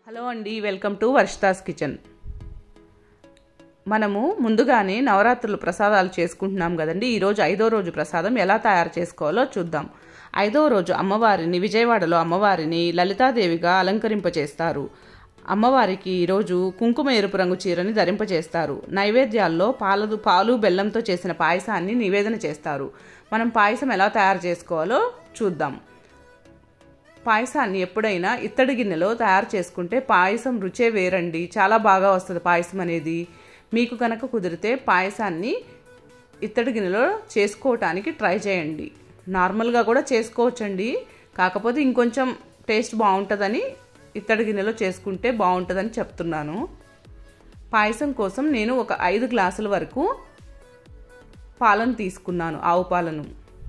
hello అండి welcome to Varshita's kitchen మనము ముందుగానే నవరాత్రులు ప్రసాదాలు చేసుకుంటున్నాం కదండి ఈరోజు ఐదో రోజు ప్రసాదం ఎలా తయారు చేసుకోవాలో చూద్దాం ఐదో రోజు అమ్మవారిని విజయవాడలో అమ్మవారిని లలితాదేవిగా అలంకరింపచేస్తారు అమ్మవారికి ఈరోజు కుంకుమ ఎరుపు రంగు చీరని ధరింపచేస్తారు నైవేద్యాల్లో పాలదు పాలు బెల్లంతో చేసిన పాయసాన్ని నివేదన చేస్తారు మనం పాయసం ఎలా తయారు చేసుకోవాలో చూద్దాం పాయసాన్ని ఎప్పుడైనా ఇత్తడి గిన్నెలో తయారు చేసుకుంటే పాయసం రుచే వేరండి చాలా బాగా వస్తుంది పాయసం అనేది మీకు కనుక కుదిరితే పాయసాన్ని ఇత్తడి గిన్నెలో చేసుకోవటానికి ట్రై చేయండి నార్మల్గా కూడా చేసుకోవచ్చండి కాకపోతే ఇంకొంచెం టేస్ట్ బాగుంటుందని ఇత్తడి గిన్నెలో చేసుకుంటే బాగుంటుందని చెప్తున్నాను పాయసం కోసం నేను ఒక ఐదు గ్లాసుల వరకు పాలను తీసుకున్నాను ఆవు పాలను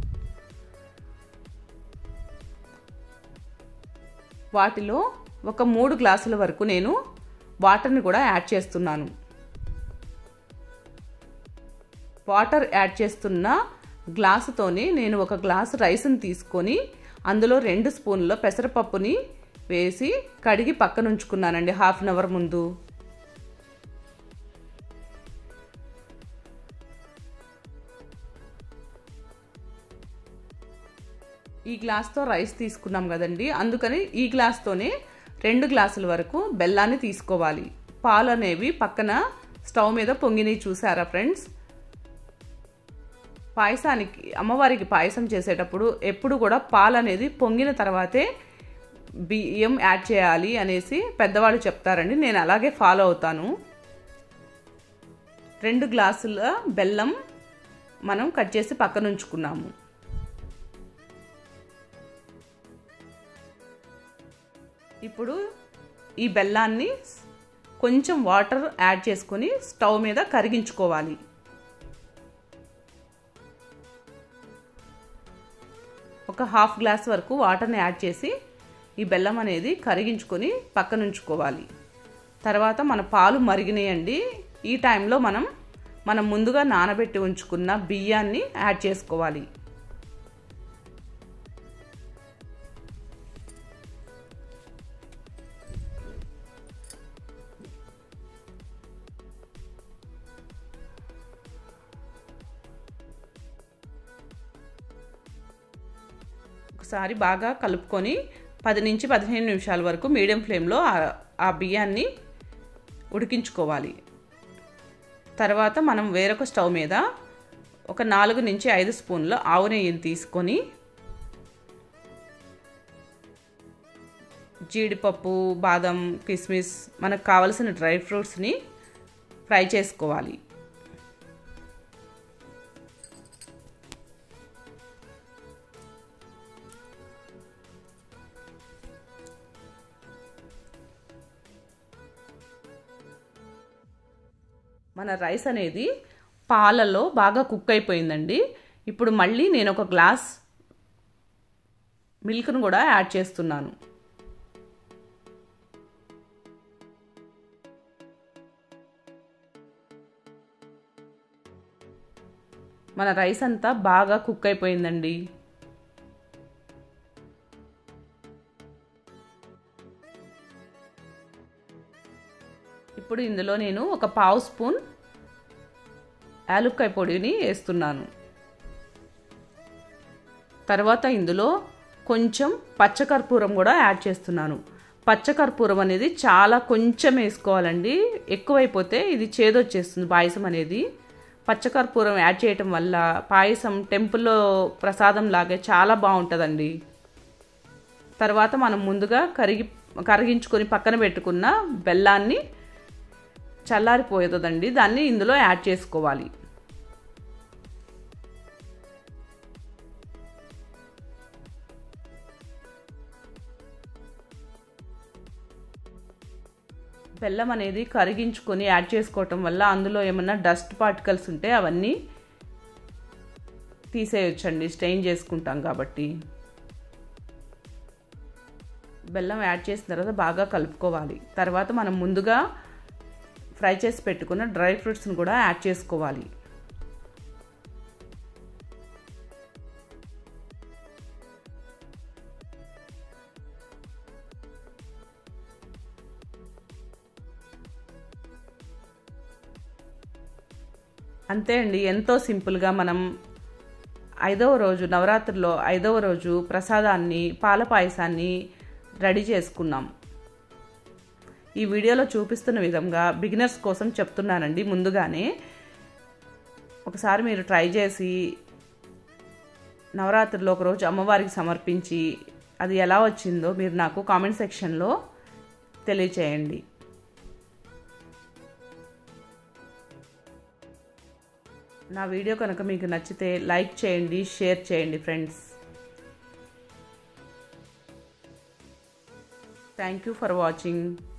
వాటిలో ఒక మూడు గ్లాసుల వరకు నేను వాటర్ని కూడా యాడ్ చేస్తున్నాను వాటర్ యాడ్ చేస్తున్న గ్లాసుతోనే నేను ఒక గ్లాసు రైస్ని తీసుకొని అందులో రెండు స్పూన్ల పెసరపప్పుని వేసి కడిగి పక్కన ఉంచుకున్నానండి హాఫ్ అన్ అవర్ ముందు ఈ గ్లాస్తో రైస్ తీసుకున్నాం కదండి అందుకని ఈ గ్లాస్తోనే రెండు గ్లాసుల వరకు బెల్లాన్ని తీసుకోవాలి పాలు అనేవి పక్కన స్టవ్ మీద పొంగినవి చూసారా ఫ్రెండ్స్ పాయసానికి అమ్మవారికి పాయసం చేసేటప్పుడు ఎప్పుడు కూడా పాలు అనేది పొంగిన తర్వాతే బియ్యం యాడ్ చేయాలి అనేసి పెద్దవాళ్ళు చెప్తారండి నేను అలాగే ఫాలో అవుతాను రెండు గ్లాసుల బెల్లం మనం కట్ చేసి పక్కన ఉంచుకున్నాము ఇప్పుడు ఈ బెల్లాన్ని కొంచెం వాటర్ యాడ్ చేసుకొని స్టవ్ మీద కరిగించుకోవాలి ఒక హాఫ్ గ్లాస్ వరకు వాటర్ని యాడ్ చేసి ఈ బెల్లం అనేది కరిగించుకొని పక్కన ఉంచుకోవాలి తర్వాత మన పాలు మరిగినాయండి ఈ టైంలో మనం మనం ముందుగా నానబెట్టి ఉంచుకున్న బియ్యాన్ని యాడ్ చేసుకోవాలి ఒకసారి బాగా కలుపుకొని పది నుంచి పదిహేను నిమిషాల వరకు మీడియం ఫ్లేమ్లో ఆ బియ్యాన్ని ఉడికించుకోవాలి తర్వాత మనం వేరొక స్టవ్ మీద ఒక నాలుగు నుంచి ఐదు స్పూన్ల ఆవు నెయ్యిని తీసుకొని జీడిపప్పు బాదం కిస్మిస్ మనకు కావలసిన డ్రై ఫ్రూట్స్ని ఫ్రై చేసుకోవాలి మన రైస్ అనేది పాలలో బాగా కుక్ అయిపోయిందండి ఇప్పుడు మళ్ళీ నేను ఒక గ్లాస్ మిల్క్ను కూడా యాడ్ చేస్తున్నాను మన రైస్ అంతా బాగా కుక్ అయిపోయిందండి ఇప్పుడు ఇందులో నేను ఒక పావు స్పూన్ యాలుక్కాయ పొడిని వేస్తున్నాను తర్వాత ఇందులో కొంచెం పచ్చకర్పూరం కూడా యాడ్ చేస్తున్నాను పచ్చకర్పూరం అనేది చాలా కొంచెం వేసుకోవాలండి ఎక్కువైపోతే ఇది చేదొచ్చేస్తుంది పాయసం అనేది పచ్చకర్పూరం యాడ్ చేయటం వల్ల పాయసం టెంపుల్లో ప్రసాదం లాగే చాలా బాగుంటుందండి తర్వాత మనం ముందుగా కరిగి కరిగించుకొని పక్కన పెట్టుకున్న బెల్లాన్ని చల్లారిపోతుందండి దాన్ని ఇందులో యాడ్ చేసుకోవాలి బెల్లం అనేది కరిగించుకొని యాడ్ చేసుకోవటం వల్ల అందులో ఏమన్నా డస్ట్ పార్టికల్స్ ఉంటే అవన్నీ తీసేయొచ్చండి స్టెయిన్ చేసుకుంటాం కాబట్టి బెల్లం యాడ్ చేసిన తర్వాత బాగా కలుపుకోవాలి తర్వాత మనం ముందుగా ఫ్రై చేసి పెట్టుకున్న డ్రై ఫ్రూట్స్ని కూడా యాడ్ చేసుకోవాలి అంతే అండి ఎంతో సింపుల్గా మనం ఐదవ రోజు నవరాత్రిలో ఐదవ రోజు ప్రసాదాన్ని పాల పాయసాన్ని రెడీ చేసుకున్నాం ఈ వీడియోలో చూపిస్తున్న విధంగా బిగినర్స్ కోసం చెప్తున్నానండి ముందుగానే ఒకసారి మీరు ట్రై చేసి నవరాత్రిలో ఒకరోజు అమ్మవారికి సమర్పించి అది ఎలా వచ్చిందో మీరు నాకు కామెంట్ సెక్షన్లో తెలియచేయండి నా వీడియో కనుక మీకు నచ్చితే లైక్ చేయండి షేర్ చేయండి friends thank you for watching